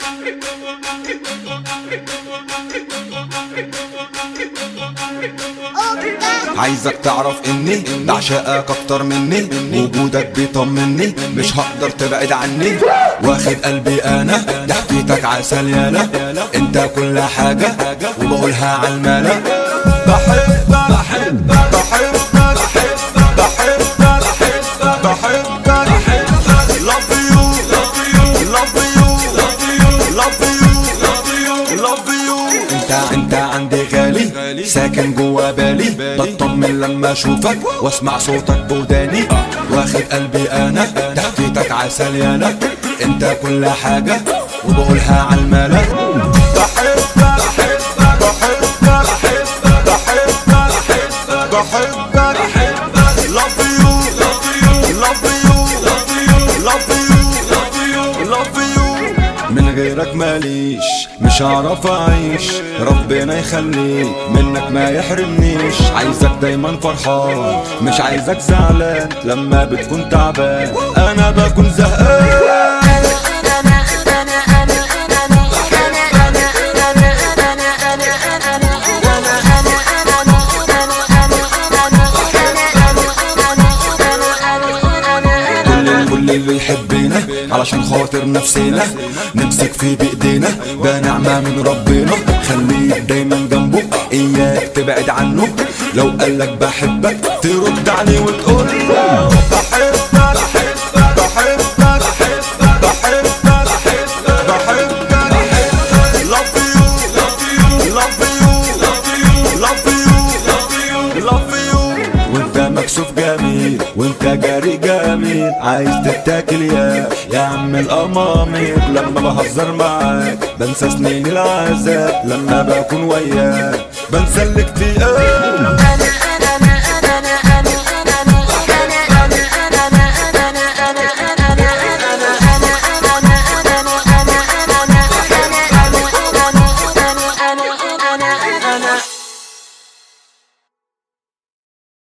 عايزك تعرف اني بعشقك اكتر مني وجودك بيطمني مش هقدر تبعد عني واخد قلبي انا ضحكتك عسل يالا انت كل حاجة وبقولها عالملا بحبك بحبك بحبك بحبك بحبك بحبك love you love you love you love you love you انت انت عندي غالي ساكن جوا بالي بطمن لما اشوفك واسمع صوتك بوداني واخد قلبي انا ضحكتك عسل يالا انت كل حاجة وبقولها عالملا بحبك بحبك بحبك بحبك بحبك بحبك love you love you love you love you love you من غيرك ماليش مش هعرف اعيش ربنا يخليك منك ما يحرمنيش عايزك دايما فرحان مش عايزك زعلان لما بتكون تعبان انا بكون زهقان كل كل اللي يحبنا علشان خاطر نفسنا نمسك فيه بايدينا ده نعمة من ربنا خليك دايما جنبه اياك تبعد عنه لو قالك بحبك ترد عليه وتقول له بحبك بحبك بحبك بحبك بحبك love you love you love you love you love you وانت مكسوف جميل وانت جاري جميل عايز تتاكل يا يا عم الامامير لما بهزر معاك بنسى سنين العذاب لما بكون وياك بنسى الاكتئاب